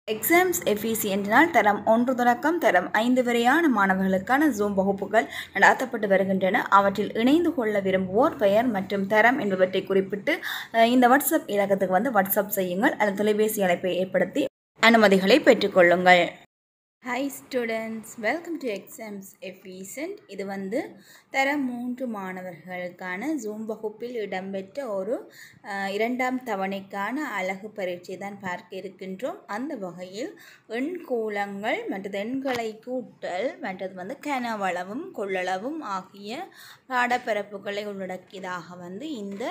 exams எஃபிசியன்டினால் தரம் ஒன்று தொடக்கம் தரம் ஐந்து வரையான மாணவர்களுக்கான ஜூம் வகுப்புகள் நடாத்தப்பட்டு வருகின்றன அவற்றில் இணைந்து கொள்ள விரும்புவோர் பெயர் மற்றும் தரம் என்பவற்றை குறிப்பிட்டு அஹ், இந்த வாட்ஸ்அப் இலக்கத்துக்கு வந்து வாட்ஸ்அப் செய்யுங்கள் அல்லது தொலைபேசி அழைப்பை ஏற்படுத்தி அனுமதிகளை பெற்றுக்கொள்ளுங்கள் hi students welcome to exams efficient இது வந்து தரம் மூன்று மாணவர்களுக்கான ஜூம் வகுப்பில் இடம்பெற்ற ஒரு அஹ், இரண்டாம் தவணைக்கான அழகு பரீட்சை தான் பார்க்க இருக்கின்றோம் அந்த வகையில் எண்கோளங்கள் மற்றது எண்களை கூட்டல் மற்றது வந்து கனவளவும் கொள்ளளவும் ஆகிய பாடப்பரப்புகளை உள்ளடக்கியதாக வந்து இந்த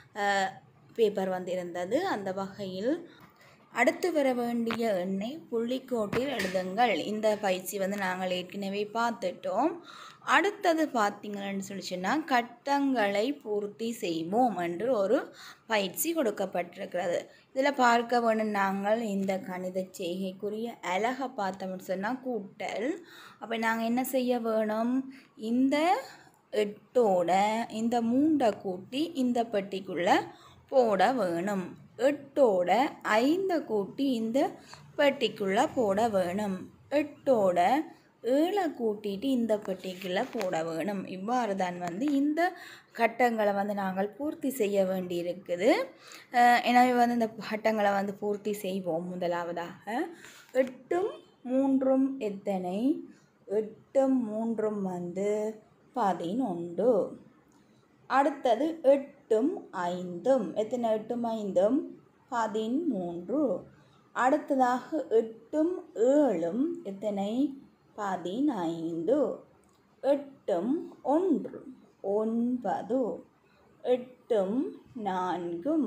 பேப்பர் வந்து இருந்தது அந்த வகையில் அடுத்து வர வேண்டிய எண்ணை புள்ளிக்கோட்டில் எழுதுங்கள் இந்த பயிற்சி வந்து நாங்கள் ஏற்கனவே பார்த்துட்டோம் அடுத்தது பார்த்தீங்கன்னு சொல்லி சொன்னால் கட்டங்களை பூர்த்தி செய்வோம் என்று ஒரு பயிற்சி கொடுக்கப்பட்டிருக்கிறது இதில் பார்க்க வேணும் நாங்கள் இந்த கணித செய்கைக்குரிய அழகை பார்த்தோம்னு சொன்னால் கூட்டல் அப்போ நாங்கள் என்ன செய்ய வேணும் இந்த எட்டோட இந்த மூண்டை கூட்டி இந்த பெட்டிக்குள்ளே போட வேணும் எட்டோட ஐந்தை கூட்டி இந்த பெட்டிக்குள்ளே போட வேணும் எட்டோட ஏழை கூட்டிட்டு இந்த பெட்டிக்குள்ளே போட வேணும் இவ்வாறு தான் வந்து இந்த கட்டங்களை வந்து நாங்கள் பூர்த்தி செய்ய வேண்டியிருக்குது அஹ் எனவே வந்து இந்த கட்டங்களை வந்து பூர்த்தி செய்வோம் முதலாவதாக எட்டும் மூன்றும் எத்தனை எட்டும் மூன்றும் வந்து பதினொன்று அடுத்தது எட்டும் ஐந்தும் எத்தனை எட்டும் ஐந்தும் பதிமூன்று அடுத்ததாக எட்டும் ஏழும் எத்தனை பதினைந்து எட்டும் ஒன்று ஒன்பது எட்டும் நான்கும்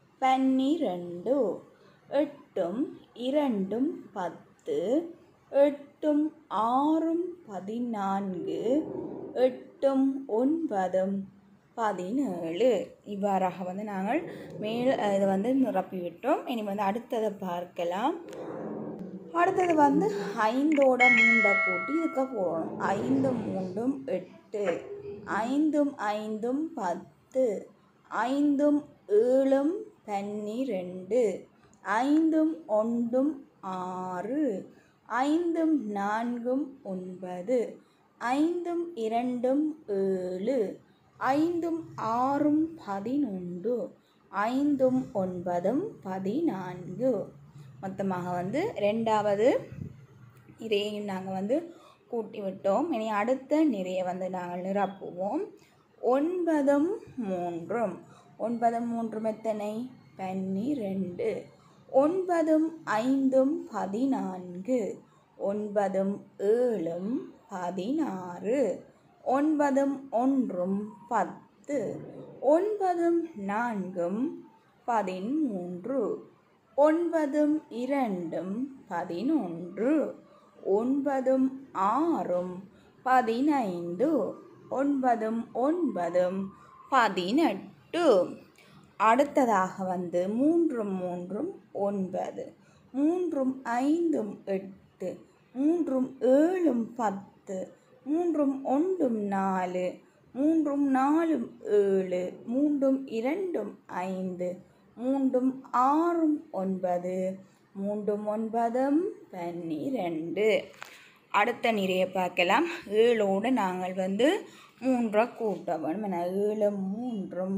பன்னிரண்டு எட்டும் இரண்டும் பத்து எட்டும் ஆறும் பதினான்கு எட்டும் ஒன்பதும் பதினேழு இவ்வாறாக வந்து நாங்கள் மேல் அஹ், இதை வந்து நிரப்பிவிட்டோம் இனி வந்து அடுத்ததை பார்க்கலாம் அடுத்தது வந்து ஐந்தோட மூண்டை கூட்டி இதுக்கு போகணும் ஐந்து மூண்டும் எட்டு ஐந்தும் ஐந்தும் பத்து ஐந்தும் ஏழும் பன்னிரெண்டு ஐந்தும் ஒன்றும் ஆறு ஐந்தும் நான்கும் ஒன்பது ஐந்தும் இரண்டும் ஏழு ஐந்தும் ஆறும் பதினொன்று ஐந்தும் ஒன்பதும் பதினான்கு மொத்தமாக வந்து ரெண்டாவது நிறையையும் நாங்கள் வந்து கூட்டி விட்டோம் இனி அடுத்த நிறைய வந்து நாங்கள் நிரப்புவோம் ஒன்பதும் மூன்றும் ஒன்பதும் மூன்றும் எத்தனை பன்னிரெண்டு ஒன்பதும் ஐந்தும் பதினான்கு ஒன்பதும் ஏழும் பதினாறு ஒன்பதும் ஒன்றும் பத்து ஒன்பதும் நான்கும் பதிமூன்று ஒன்பதும் இரண்டும் பதினொன்று ஒன்பதும் ஆறும் பதினைந்து ஒன்பதும் ஒன்பதும் பதினெட்டு அடுத்ததாக வந்து மூன்றும் மூன்றும் ஒன்பது மூன்றும் ஐந்தும் எட்டு மூன்றும் ஏழும் பத்து மூன்றும் ஒன்றும் நாலு மூன்றும் நாலும் ஏழு மூன்றும் இரண்டும் ஐந்து மூன்றும் ஆறும் ஒன்பது மூன்றும் ஒன்பதும் பன்னிரெண்டு அடுத்த நிறைய பார்க்கலாம் ஏழோடு நாங்கள் வந்து மூன்றை கூட்ட வேணும் என ஏழு மூன்றும்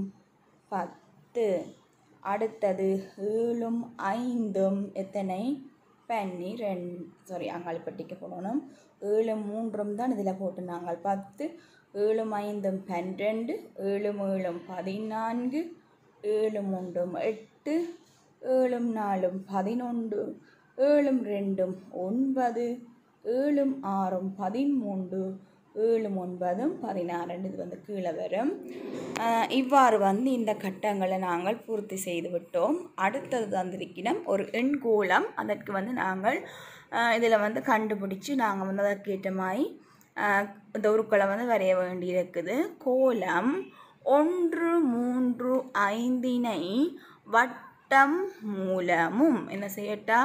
பத்து அடுத்தது ஏழும் ஐந்தும் எத்தனை பன்னிரெண்டு சாரி அங்காளிப்பட்டிக்கு போடணும் ஏழு மூன்றும் தான் இதில் போட்டு நாங்கள் பத்து ஏழும் ஐந்தும் பன்னிரெண்டு ஏழும் ஏழும் பதினான்கு ஏழு மூன்றும் எட்டு ஏழும் நாலும் பதினொன்று ஏழும் ரெண்டும் ஒன்பது ஏழும் ஆறும் பதிமூன்று ஏழும் ஒன்பதும் பதினாறு இது வந்து கீழே வரும் ஆஹ் இவ்வாறு வந்து இந்த கட்டங்களை நாங்கள் பூர்த்தி செய்து விட்டோம் அடுத்தது தந்திருக்கிறோம் ஒரு எண்கோளம் அதற்கு வந்து நாங்கள் இதில் வந்து கண்டுபிடிச்சு நாங்கள் வந்து அதற்கேற்ற மாதிரி ஆஹ் இந்த உருக்களை வந்து வரைய வேண்டியிருக்குது கோலம் ஒன்று மூன்று ஐந்தினை வட்டம் மூலமும் என்ன செய்யட்டாம்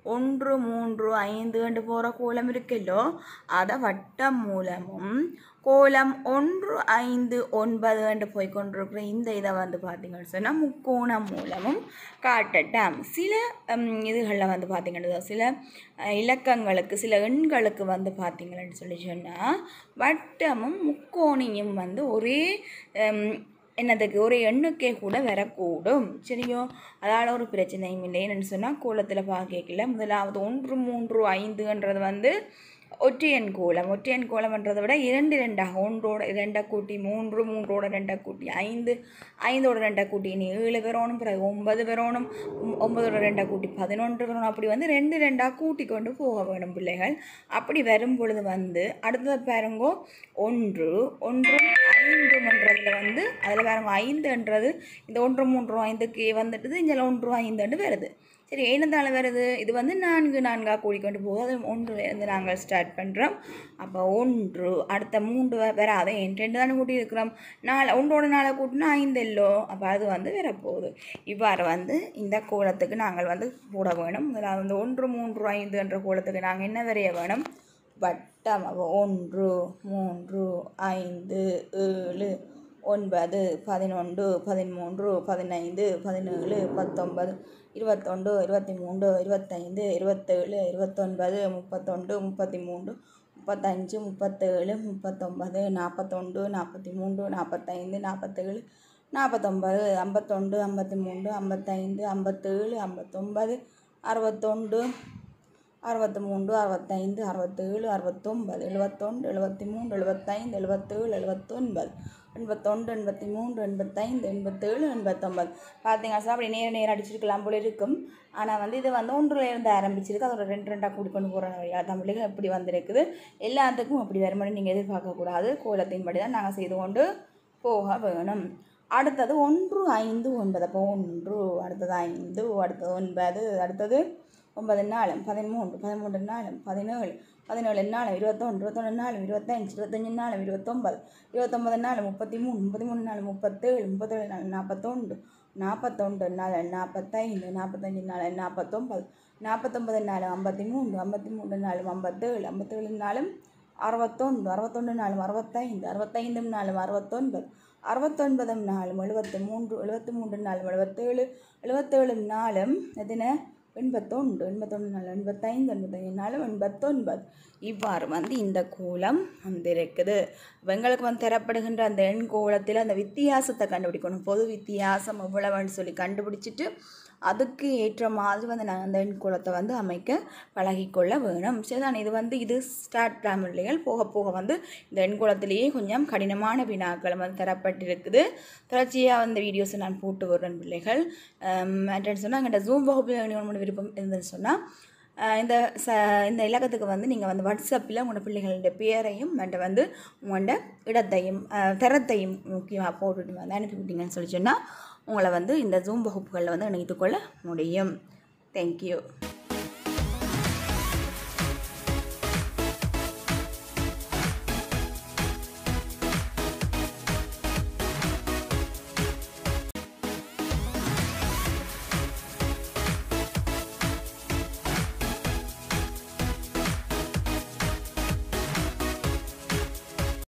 ஒன்று மூன்று ஐந்து என்று போகிற கோலம் இருக்குல்லோ அதை வட்டம் மூலமும் கோலம் ஒன்று ஐந்து ஒன்பது என்று போய் கொண்டிருக்கிற இந்த இதை வந்து பார்த்தீங்கன்னு சொன்னால் முக்கோணம் மூலமும் காட்டட்டாம் சில இதுகளில் வந்து பார்த்தீங்கன்னா சில அஹ், இலக்கங்களுக்கு சில எண்களுக்கு வந்து பார்த்தீங்கன்னு சொல்லி சொன்னால் வட்டமும் முக்கோணியும் வந்து ஒரே ஹம், என்னதுக்கு ஒரு எண்ணுக்கே கூட வரக்கூடும் சரியோ அதால் ஒரு பிரச்சனையும் இல்லை என்னென்னு சொன்னால் கோலத்தில் பார்க்கல முதலாவது ஒன்று மூன்று ஐந்துன்றது வந்து ஒற்றையன் கோலம் ஒற்றையன் கோலம்ன்றதை விட இரண்டு ரெண்டாக ஒன்றோட ரெண்டை கூட்டி மூன்று மூன்றோட ரெண்டை கூட்டி ஐந்து ஐந்தோட ரெண்டை கூட்டி இனி ஏழு பேரோனும் பிறகு ஒன்பது பேரோனும் ஒம்- ஒன்பதோட ரெண்டை கூட்டி பதினொன்று பேரோனும் அப்படி வந்து ரெண்டு ரெண்டாக கூட்டி கொண்டு போக வேணும் பிள்ளைகள் அப்படி வரும் பொழுது வந்து அடுத்தது பாருங்கோ ஒன்று ஒன்றும் ஐந்துன்றதுல வந்து அதில் பாருங்க ஐந்துன்றது இந்த ஒன்று மூன்று ஐந்துக்கு வந்துட்டுது இங்கே ஒன்று ஐந்துன்னு வருது சரி ஏனந்தால வருது இது வந்து நான்கு நான்காக கூடிக்கொண்டு போகுது அது ஒன்றுலேருந்து நாங்கள் ஸ்டார்ட் பண்ணுறோம் அப்போ ஒன்று அடுத்த மூன்று வ- வராது என் ரெண்டு தானே கூட்டி இருக்கிறோம் நாலு ஒன்றோட நாளை கூட்டினா ஐந்து எல்லோ அப்போ அது வந்து வரப்போகுது இவ்வாறு வந்து இந்த கோலத்துக்கு நாங்கள் வந்து போட வேணும் முதலாவது வந்து ஒன்று மூன்று ஐந்து என்ற கோலத்துக்கு நாங்கள் என்ன வரைய வேணும் வட்டம் அப்போ ஒன்று மூன்று ஐந்து ஏழு ஒன்பது பதினொன்று பதிமூன்று பதினைந்து பதினேழு பத்தொன்பது இருபத்தொண்டு இருபத்தி மூன்று இருபத்தைந்து இருபத்தேழு இருபத்தொன்பது முப்பத்தொண்டு முப்பத்தி மூன்று முப்பத்தஞ்சு முப்பத்தேழு முப்பத்தொன்பது நாற்பத்தொண்டு நாற்பத்தி மூன்று நாற்பத்தைந்து நாற்பத்தேழு நாற்பத்தொம்பது ஐம்பத்தொண்டு ஐம்பத்தி மூன்று ஐம்பத்தைந்து ஐம்பத்தேழு ஐம்பத்தொம்பது அறுபத்தொண்டு அறுபத்தி மூன்று அறுபத்தைந்து அறுபத்தேழு அறுபத்தொம்பது எழுபத்தொன்று எழுபத்தி மூன்று எழுபத்தைந்து எழுபத்தேழு எழுபத்தொன்பது எண்பத்தொன்று எண்பத்தி மூன்று எண்பத்தைந்து எண்பத்தேழு எண்பத்தொம்பது பார்த்தீங்கன்னா சார் அப்படி நேர நேரம் அடிச்சிருக்கலாம் போல இருக்கும் ஆனால் வந்து இது வந்து ஒன்றில் இருந்து ஆரம்பிச்சிருக்கு அதோட ரெண்டு ரெண்டாக கூடி கொண்டு போகிற வழியாக தமிழுக்கு எப்படி வந்திருக்குது எல்லாத்துக்கும் அப்படி வருமானு நீங்கள் எதிர்பார்க்கக்கூடாது கோலத்தின்படி தான் நாங்கள் செய்து கொண்டு போக வேணும் அடுத்தது ஒன்று ஐந்து ஒன்பது அப்போ ஒன்று அடுத்தது ஐந்து அடுத்தது ஒன்பது அடுத்தது ஒன்பது நாலும் பதிமூன்று பதிமூன்று நாலும் பதினேழு பதினேழு நாலும் இருபத்தொன்று இருபத்தொன்று நாலும் இருபத்தஞ்சு இருபத்தஞ்சு நாலும் இருபத்தொம்பது இருபத்தொம்பது நாலும் முப்பத்தி மூணு முப்பத்தி மூணு நாலு முப்பத்தேழு முப்பத்தேழு நாலு நாற்பத்தொன்று நாற்பத்தொன்று நாலு நாற்பத்தைந்து நாற்பத்தஞ்சு நாலு நாற்பத்தொம்பது நாற்பத்தொம்பது நாலு ஐம்பத்தி மூன்று ஐம்பத்தி மூன்று நாலும் ஐம்பத்தேழு ஐம்பத்தேழு நாலும் அறுபத்தொன்று அறுபத்தொன்று நாலும் அறுபத்தைந்து அறுபத்தைந்தும் நாலும் அறுபத்தொன்பது அறுபத்தொன்பதும் நாலும் எழுபத்தி மூன்று எழுபத்தி மூன்று நாலும் எழுபத்தேழு எழுபத்தேழும் நாலும் எத்தனை எண்பத்தொன்று எண்பத்தொன்று நாலு எண்பத்தைந்து எண்பத்தஞ்சு நாலு எண்பத்தொன்பது இவ்வாறு வந்து இந்த கோலம் வந்திருக்குது அப்ப எங்களுக்கு வந்து தரப்படுகின்ற அந்த எண் கோலத்தில் அந்த வித்தியாசத்தை கண்டுபிடிக்கணும் பொது வித்தியாசம் எவ்வளவுன்னு சொல்லி கண்டுபிடிச்சிட்டு அதுக்கு ஏற்ற மாதிரி வந்து நாங்கள் அந்த எண் கோலத்தை வந்து அமைக்க பழகிக்கொள்ள வேணும் சரிதான் இது வந்து இது ஸ்டார்ட் பிராமணிகள் போக போக வந்து இந்த எண் கோலத்திலேயே கொஞ்சம் கடினமான வினாக்கள் வந்து தரப்பட்டிருக்குது தொடர்ச்சியாக அந்த வீடியோஸை நான் போட்டு வருவேன் பிள்ளைகள் மற்றன்னு சொன்னால் எங்கள்கிட்ட ஜூம் வகுப்பில் உங்களுக்கு விருப்பம் இருந்ததுன்னு சொன்னால் அஹ் இந்த ச இந்த இலக்கத்துக்கு வந்து நீங்கள் வந்து வாட்ஸ்அப்பில் உங்களோட பிள்ளைகளுடைய பேரையும் மற்ற வந்து உங்களோட இடத்தையும் அஹ் தரத்தையும் முக்கியமாக போட்டுட்டு வந்து அனுப்பி விட்டீங்கன்னு சொல்லி சொன்னால் உங்களை வந்து இந்த ஜூம் வகுப்புகளில் வந்து இணைத்துக்கொள்ள முடியும் தேங்க்யூ